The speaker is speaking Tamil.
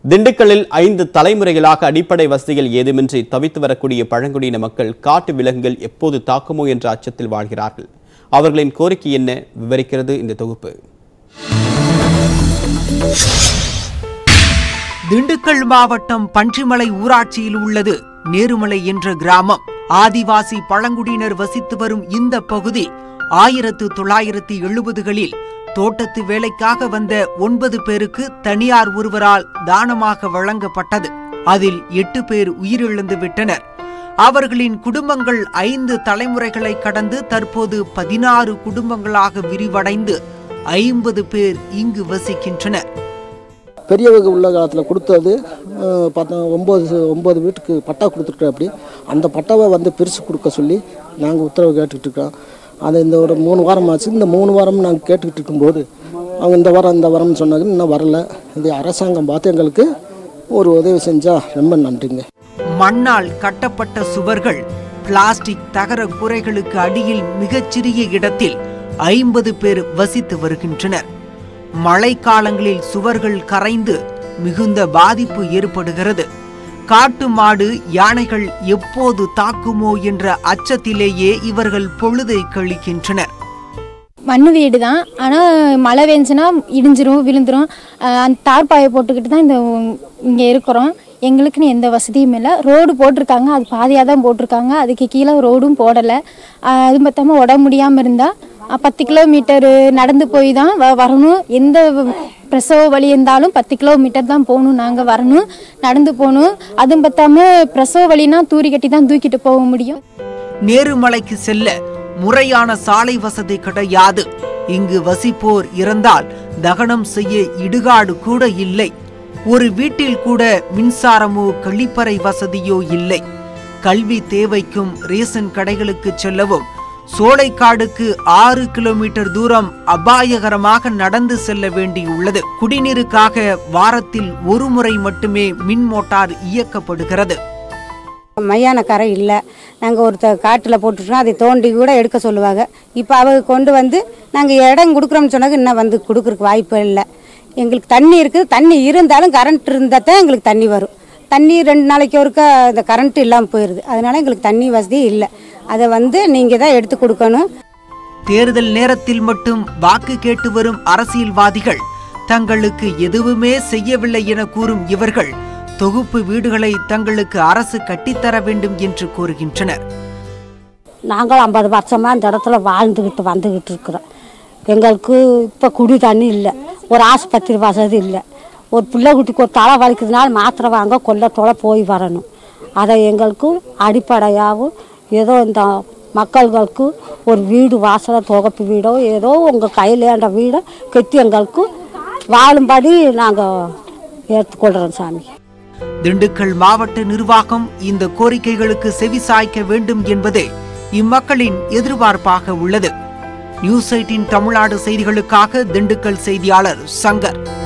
திண்டுக்கல்லில் ஐந்து தலைமுறைகளாக அடிப்படை வசதிகள் ஏதுமின்றி தவித்து வரக்கூடிய பழங்குடியின மக்கள் காட்டு விலங்குகள் எப்போது தாக்குமோ என்ற அச்சத்தில் வாழ்கிறார்கள் அவர்களின் கோரிக்கை என்ன விவரிக்கிறது இந்த தொகுப்பு திண்டுக்கல் மாவட்டம் பன்றிமலை ஊராட்சியில் உள்ளது நேருமலை என்ற கிராமம் ஆதிவாசி பழங்குடியினர் வசித்து வரும் இந்த பகுதி ஆயிரத்து தொள்ளாயிரத்தி எழுபதுகளில் தோட்டத்து வேலைக்காக வந்த ஒன்பது பேருக்கு தனியார் ஒருவரால் தானமாக வழங்கப்பட்டது அதில் எட்டு பேர் உயிரிழந்து விட்டனர் அவர்களின் குடும்பங்கள் ஐந்து தலைமுறைகளை கடந்து தற்போது பதினாறு குடும்பங்களாக விரிவடைந்து ஐம்பது பேர் இங்கு வசிக்கின்றனர் பெரியவங்க உள்ள காலத்தில் கொடுத்தது அஹ், பத்த ஒம்பது ஒம்பது வீட்டுக்கு பட்டா கொடுத்துருக்கோம் அப்படி அந்த பட்டாவை வந்து பிரித்து கொடுக்க சொல்லி நாங்கள் உத்தரவு கேட்டுக்கிட்டு இருக்கோம் அது இந்த ஒரு மூணு வாரம் ஆச்சு இந்த மூணு வாரம் நாங்கள் கேட்டுக்கிட்டு இருக்கும்போது அவங்க இந்த வாரம் இந்த வாரம்னு சொன்னாங்க இன்னும் வரல இது அரசாங்கம் பார்த்து எங்களுக்கு ஒரு உதவி செஞ்சால் ரொம்ப நன்றிங்க மண்ணால் கட்டப்பட்ட சுவர்கள் பிளாஸ்டிக் தகர கூரைகளுக்கு அடியில் மிகச்சிறிய இடத்தில் ஐம்பது பேர் வசித்து வருகின்றனர் மழைக்காலங்களில் சுவர்கள் கரைந்து மிகுந்த பாதிப்பு ஏற்படுகிறது காட்டு மாடு யானைகள் எப்போது தாக்குமோ என்ற அச்சத்திலேயே இவர்கள் பொழுதை கழிக்கின்றனர் மண்ணு வீடு தான் ஆனால் மழை பெஞ்சுன்னா இடிஞ்சிரும் விழுந்துரும் அஹ் அந்த தார்பாயை போட்டுக்கிட்டு தான் இந்த இங்கே இருக்கிறோம் எங்களுக்குன்னு எந்த வசதியும் இல்லை ரோடு போட்டிருக்காங்க அது பாதியாக தான் போட்டிருக்காங்க அதுக்கு கீழே ரோடும் போடலை அது பத்தாம உடம்பு முடியாமல் இருந்தால் பத்து கிலோமீட்டர் நடந்து போய் தான் வ- வரணும் எந்த பிரசவ வலி இருந்தாலும் பத்து கிலோமீட்டர் தான் போகணும் நாங்கள் வரணும் நடந்து போகணும் அதுவும் பத்தாம பிரசவ வலினா தூரி கட்டி தான் தூக்கிட்டு போக முடியும் நேருமலைக்கு செல்ல முறையான சாலை வசதி கிடையாது இங்கு வசிப்போர் இறந்தால் தகனம் செய்ய இடுகாடு கூட இல்லை ஒரு வீட்டில் கூட மின்சாரமோ கழிப்பறை வசதியோ இல்லை கல்வி தேவைக்கும் ரேஷன் கடைகளுக்கு செல்லவும் சோலைக்காடுக்கு ஆறு கிலோமீட்டர் தூரம் அபாயகரமாக நடந்து செல்ல வேண்டியுள்ளது குடிநீருக்காக வாரத்தில் ஒரு முறை மட்டுமே மின் மோட்டார் இயக்கப்படுகிறது மையான கரை இல்லை நாங்கள் ஒருத்த காட்டில் போட்டுட்டோம் அதை தோண்டி கூட எடுக்க சொல்லுவாங்க இப்போ அவங்க கொண்டு வந்து நாங்கள் இடம் கொடுக்குறோம்னு சொன்னாங்க இன்னும் வந்து கொடுக்குறக்கு வாய்ப்பு இல்லை எங்களுக்கு தண்ணி இருக்குது தண்ணி இருந்தாலும் கரண்ட் இருந்தால் தான் எங்களுக்கு தண்ணி வரும் தண்ணி ரெண்டு நாளைக்கு ஒருக்கா இந்த கரண்ட் இல்லாமல் போயிடுது அதனால எங்களுக்கு தண்ணி வசதி இல்லை அதை வந்து நீங்கள் தான் எடுத்து கொடுக்கணும் தேர்தல் நேரத்தில் மட்டும் வாக்கு கேட்டு வரும் அரசியல்வாதிகள் தங்களுக்கு எதுவுமே செய்யவில்லை என கூறும் இவர்கள் தொகுப்பு வீடுகளை தங்களுக்கு அரசு கட்டித்தர வேண்டும் என்று கூறுகின்றனர் நாங்கள் ஐம்பது வருஷமாக இந்த இடத்துல வாழ்ந்துக்கிட்டு வந்துக்கிட்டு இருக்கிறோம் எங்களுக்கு இப்போ குடி தண்ணி இல்லை ஒரு ஆஸ்பத்திரி வசதி இல்லை ஒரு பிள்ளை குட்டிக்கு ஒரு தலை வலிக்குதுனால மாத்திரை வாங்க கொல்லத்தோட போய் வரணும் அதை எங்களுக்கு அடிப்படையாகவும் ஏதோ இந்த மக்கள்களுக்கு ஒரு வீடு வாசலை தொகுப்பு வீடோ ஏதோ உங்கள் கையில் அந்த வீடை கட்டி எங்களுக்கு வாழும்படி நாங்கள் ஏற்றுக்கொள்கிறோம் சாமி திண்டுக்கல் மாவட்ட நிர்வாகம் இந்த கோரிக்கைகளுக்கு செவிசாய்க்க வேண்டும் என்பதே இம்மக்களின் எதிர்பார்ப்பாக உள்ளது நியூஸ் எயிட்டின் தமிழ்நாடு செய்திகளுக்காக திண்டுக்கல் செய்தியாளர் சங்கர்